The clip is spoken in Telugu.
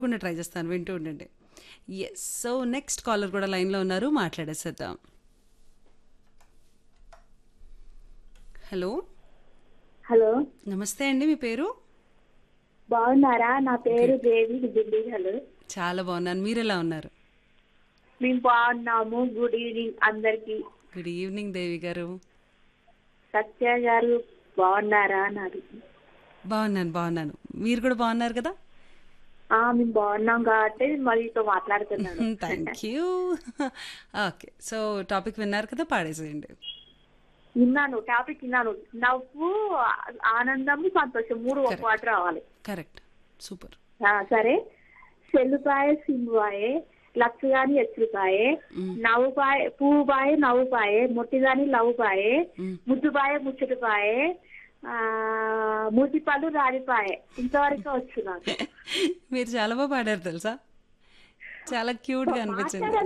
తప్పకుండా ట్రై చేస్తాను వింటూ ఉండండి ఎస్ సో నెక్స్ట్ కాలర్ కూడా లైన్లో ఉన్నారు మాట్లాడేసేద్దాం హలో హలో నమస్తే అండి మీ పేరు బాగున్నారా నా పేరు దేవి ఢిల్లీ హలో చాలా బాగున్నాను మీరు ఎలా ఉన్నారు మేము బాగున్నాము గుడ్ ఈవినింగ్ అందరికి గుడ్ ఈవినింగ్ దేవి గారు సత్య గారు బాగున్నారా అని అడిగి బాగున్నాను బాగున్నాను మీరు కూడా బాగున్నారు కదా ఆ మేము బాగున్నాం కాబట్టి మీతో మాట్లాడుతున్నాను thank you okay so topic విన్నారు కదా పాడేసేయండి విన్నాను టాపిక్ విన్నాను నవ్వు ఆనందము సంతోషం మూడు ఒక పాట రావాలి కరెక్ట్ సూపర్ ఆ, సరే సెల్లుపాయే సింగుపాయే లక్షగాని ఎచ్చుపాయే నవ్వుపాయే పువ్వుపాయే నవ్వుపాయే మొట్టిదాని లవ్వుపాయే మ్. ముద్దుపాయే ముచ్చటిపాయే ఆ మూతిపళ్ళు రాలిపాయే ఇంతవరకు వచ్చు నాకు మీరు చాలా బాగా పాడారు తెలుసా చాలా క్యూట్గా అనిపించింది